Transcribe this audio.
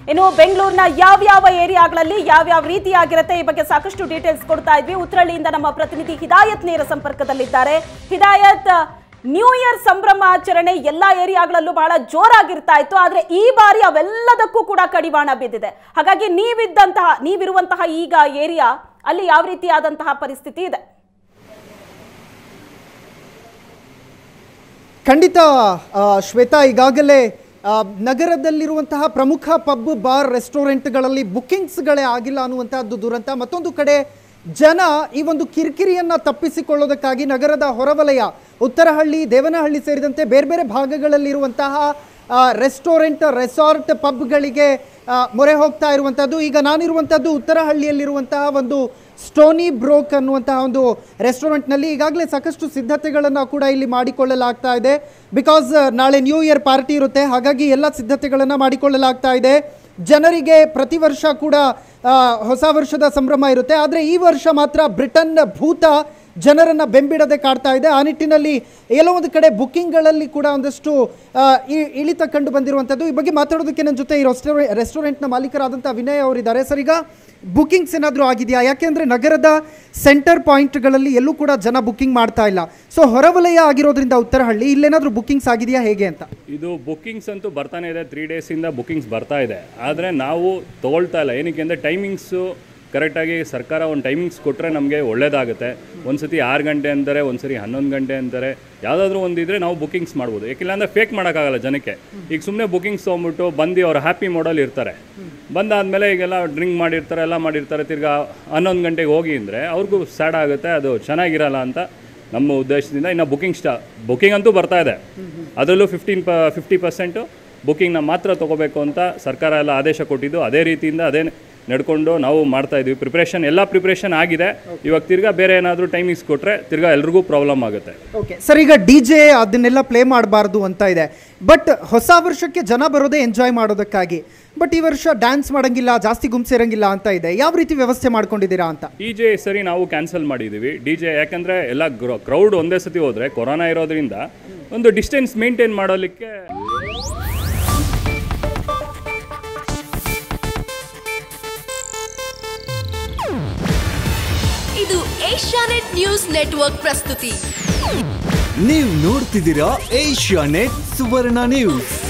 ಇನ್ನು ಬೆಂಗಳೂರಿನ ಯಾವ್ಯಾವ ಏರಿಯಾಗಳಲ್ಲಿ ಯಾವ್ಯಾವ ರೀತಿಯಾಗಿರುತ್ತೆ ಈ ಬಗ್ಗೆ ಸಾಕಷ್ಟು ಡೀಟೇಲ್ಸ್ ಕೊಡ್ತಾ ಇದ್ವಿ ಉತ್ರಳ್ಳಿಯಿಂದ ನಮ್ಮ ಪ್ರತಿನಿಧಿ ಹಿದಾಯತ್ ನೇರ ಸಂಪರ್ಕದಲ್ಲಿದ್ದಾರೆ ಹಿದಾಯತ್ ನ್ಯೂ ಇಯರ್ ಸಂಭ್ರಮಾಚರಣೆ ಎಲ್ಲಾ ಏರಿಯಾಗಳಲ್ಲೂ ಬಹಳ ಜೋರಾಗಿರ್ತಾ ಇತ್ತು ಆದ್ರೆ ಈ ಬಾರಿ ಅವೆಲ್ಲದಕ್ಕೂ ಕೂಡ ಕಡಿವಾಣ ಬಿದ್ದಿದೆ ಹಾಗಾಗಿ ನೀವಿದ್ದಂತಹ ನೀವಿರುವಂತಹ ಈಗ ಏರಿಯಾ ಅಲ್ಲಿ ಯಾವ ರೀತಿಯಾದಂತಹ ಪರಿಸ್ಥಿತಿ ಇದೆ ಖಂಡಿತ ಆ, ಶ್ವೇತಾ ಈಗಾಗಲೇ ಆ, ನಗರದಲ್ಲಿರುವಂತಹ ಪ್ರಮುಖ ಪಬ್ ಬಾರ್ ರೆಸ್ಟೋರೆಂಟ್ಗಳಲ್ಲಿ ಬುಕಿಂಗ್ಸ್ಗಳೇ ಆಗಿಲ್ಲ ಅನ್ನುವಂತಹದ್ದು ದುರಂತ ಮತ್ತೊಂದು ಕಡೆ ಜನ ಈ ಒಂದು ಕಿರಿಕಿರಿಯನ್ನ ತಪ್ಪಿಸಿಕೊಳ್ಳೋದಕ್ಕಾಗಿ ನಗರದ ಹೊರವಲಯ ಉತ್ತರಹಳ್ಳಿ ದೇವನಹಳ್ಳಿ ಸೇರಿದಂತೆ ಬೇರೆ ಬೇರೆ ಭಾಗಗಳಲ್ಲಿರುವಂತಹ ಆ, ರೆಸ್ಟೋರೆಂಟ್ ರೆಸಾರ್ಟ್ ಪಬ್ಗಳಿಗೆ ಆ, ಮೊರೆ ಹೋಗ್ತಾ ಇರುವಂಥದ್ದು ಈಗ ನಾನಿರುವಂಥದ್ದು ಉತ್ತರಹಳ್ಳಿಯಲ್ಲಿರುವಂತಹ ಒಂದು ಸ್ಟೋನಿ ಬ್ರೋಕ್ ಅನ್ನುವಂತಹ ಒಂದು ರೆಸ್ಟೋರೆಂಟ್ನಲ್ಲಿ ಈಗಾಗಲೇ ಸಾಕಷ್ಟು ಸಿದ್ಧತೆಗಳನ್ನು ಕೂಡ ಇಲ್ಲಿ ಮಾಡಿಕೊಳ್ಳಲಾಗ್ತಾ ಇದೆ ಬಿಕಾಸ್ ನಾಳೆ ನ್ಯೂ ಇಯರ್ ಪಾರ್ಟಿ ಇರುತ್ತೆ ಹಾಗಾಗಿ ಎಲ್ಲ ಸಿದ್ಧತೆಗಳನ್ನು ಮಾಡಿಕೊಳ್ಳಲಾಗ್ತಾ ಇದೆ ಜನರಿಗೆ ಪ್ರತಿ ವರ್ಷ ಕೂಡ ಆ, ಹೊಸ ವರ್ಷದ ಸಂಭ್ರಮ ಇರುತ್ತೆ ಆದರೆ ಈ ವರ್ಷ ಮಾತ್ರ ಬ್ರಿಟನ್ ಭೂತ ಜನರನ್ನ ಬೆಂಬಿಡದೆ ಕಾಡ್ತಾ ಇದೆ ಆ ನಿಟ್ಟಿನಲ್ಲಿ ಎಲ್ಲೋ ಒಂದು ಕಡೆ ಬುಕ್ಕಿಂಗ್ಗಳಲ್ಲಿ ಕೂಡ ಒಂದಷ್ಟು ಆ, ಇ- ಇಳಿತ ಕಂಡು ಬಂದಿರುವಂಥದ್ದು ಈ ಬಗ್ಗೆ ಮಾತಾಡೋದಕ್ಕೆ ನನ್ನ ಜೊತೆ ಈ ರೆಸ್ಟೋರೆ ರೆಸ್ಟೋರೆಂಟ್ನ ಮಾಲೀಕರಾದಂಥ ವಿನಯ್ ಅವರಿದ್ದಾರೆ ಸರ್ ಈಗ ಬುಕ್ಕಿಂಗ್ಸ್ ಏನಾದರೂ ಆಗಿದೆಯಾ ಯಾಕೆಂದರೆ ನಗರದ ಸೆಂಟರ್ ಪಾಯಿಂಟ್ಗಳಲ್ಲಿ ಎಲ್ಲೂ ಕೂಡ ಜನ ಬುಕ್ಕಿಂಗ್ ಮಾಡ್ತಾ ಇಲ್ಲ ಸೊ ಹೊರವಲಯ ಆಗಿರೋದ್ರಿಂದ ಉತ್ತರಹಳ್ಳಿ ಇಲ್ಲೇನಾದರೂ ಬುಕ್ಕಿಂಗ್ಸ್ ಆಗಿದೆಯಾ ಹೇಗೆ ಅಂತ ಇದು ಬುಕ್ಕಿಂಗ್ಸ್ ಅಂತೂ ಬರ್ತಾನೆ ಇದೆ ತ್ರೀ ಡೇಸಿಂದ ಬುಕ್ಕಿಂಗ್ಸ್ ಬರ್ತಾ ಇದೆ ಆದರೆ ನಾವು ತೊಗೊಳ್ತಾ ಇಲ್ಲ ಏನಕ್ಕೆ ಅಂದರೆ ಟೈಮಿಂಗ್ಸು ಕರೆಕ್ಟಾಗಿ ಸರ್ಕಾರ ಒಂದು ಟೈಮಿಂಗ್ಸ್ ಕೊಟ್ಟರೆ ನಮಗೆ ಒಳ್ಳೇದಾಗುತ್ತೆ ಒಂದು ಸತಿ ಆರು ಗಂಟೆ ಅಂತಾರೆ ಒಂದು ಸರಿ ಹನ್ನೊಂದು ಗಂಟೆ ಅಂತಾರೆ ಯಾವುದಾದ್ರೂ ಒಂದಿದ್ರೆ ನಾವು ಬುಕ್ಕಿಂಗ್ಸ್ ಮಾಡ್ಬೋದು ಯಾಕಿಲ್ಲ ಅಂದರೆ ಫೇಕ್ ಮಾಡೋಕ್ಕಾಗಲ್ಲ ಜನಕ್ಕೆ ಈಗ ಸುಮ್ಮನೆ ಬುಕ್ಕಿಂಗ್ಸ್ ತೊಗೊಂಬಿಟ್ಟು ಬಂದು ಅವ್ರು ಹ್ಯಾಪಿ ಮೋಡಲ್ಲಿ ಇರ್ತಾರೆ ಬಂದಾದಮೇಲೆ ಈಗೆಲ್ಲ ಡ್ರಿಂಕ್ ಮಾಡಿರ್ತಾರೆ ಎಲ್ಲ ಮಾಡಿರ್ತಾರೆ ತಿರ್ಗಾ ಹನ್ನೊಂದು ಗಂಟೆಗೆ ಹೋಗಿ ಅಂದರೆ ಅವ್ರಿಗೂ ಸ್ಯಾಡ್ ಆಗುತ್ತೆ ಅದು ಚೆನ್ನಾಗಿರಲ್ಲ ಅಂತ ನಮ್ಮ ಉದ್ದೇಶದಿಂದ ಇನ್ನು ಬುಕ್ಕಿಂಗ್ ಸ್ಟಾ ಬುಕ್ಕಿಂಗ್ ಅಂತೂ ಬರ್ತಾ ಇದೆ ಅದರಲ್ಲೂ ಫಿಫ್ಟೀನ್ ಪ ಫಿಫ್ಟಿ ಪರ್ಸೆಂಟು ಬುಕ್ಕಿಂಗ್ನ ಮಾತ್ರ ತೊಗೋಬೇಕು ಅಂತ ಸರ್ಕಾರ ಎಲ್ಲ ಆದೇಶ ಕೊಟ್ಟಿದ್ದು ಅದೇ ರೀತಿಯಿಂದ ಅದೇ ನಡ್ಕೊಂಡು ನಾವು ಮಾಡ್ತಾ ಇದೀವಿ ಪ್ರಿಪ್ರೇಷನ್ ಎಲ್ಲ ಪ್ರಿಪ್ರೇಷನ್ ಆಗಿದೆ ಇವಾಗ ತಿರ್ಗಾ ಬೇರೆ ಏನಾದರೂ ಟೈಮಿಂಗ್ಸ್ ಕೊಟ್ಟರೆ ತಿರ್ಗಾ ಎಲ್ರಿಗೂ ಪ್ರಾಬ್ಲಮ್ ಆಗುತ್ತೆ ಓಕೆ ಸರ್ ಈಗ ಡಿ ಜೆ ಅದನ್ನೆಲ್ಲ ಪ್ಲೇ ಮಾಡಬಾರ್ದು ಅಂತ ಇದೆ ಬಟ್ ಹೊಸ ವರ್ಷಕ್ಕೆ ಜನ ಬರೋದೇ ಎಂಜಾಯ್ ಮಾಡೋದಕ್ಕಾಗಿ ಬಟ್ ಈ ವರ್ಷ ಡ್ಯಾನ್ಸ್ ಮಾಡಂಗಿಲ್ಲ ಜಾಸ್ತಿ ಗುಂಪಿಸಿರಂಗಿಲ್ಲ ಅಂತ ಇದೆ ಯಾವ ರೀತಿ ವ್ಯವಸ್ಥೆ ಮಾಡ್ಕೊಂಡಿದ್ದೀರಾ ಅಂತ ಡಿ ಜೆ ಸರಿ ನಾವು ಕ್ಯಾನ್ಸಲ್ ಮಾಡಿದ್ದೀವಿ ಡಿ ಜೆ ಯಾಕಂದರೆ ಎಲ್ಲ ಕ್ರೌಡ್ ಒಂದೇ ಸತಿ ಹೋದರೆ ಕೊರೋನಾ ಇರೋದ್ರಿಂದ ಒಂದು ಡಿಸ್ಟೆನ್ಸ್ ಮೇಂಟೈನ್ ಮಾಡೋಲಿಕ್ಕೆ ಇದು ಏಷ್ಯಾನೆಟ್ ನ್ಯೂಸ್ ನೆಟ್ವರ್ಕ್ ಪ್ರಸ್ತುತಿ ನೀವು ನೋಡ್ತಿದ್ದೀರಾ ಏಷ್ಯಾ ನೆಟ್ ಸುವರ್ಣ ನ್ಯೂಸ್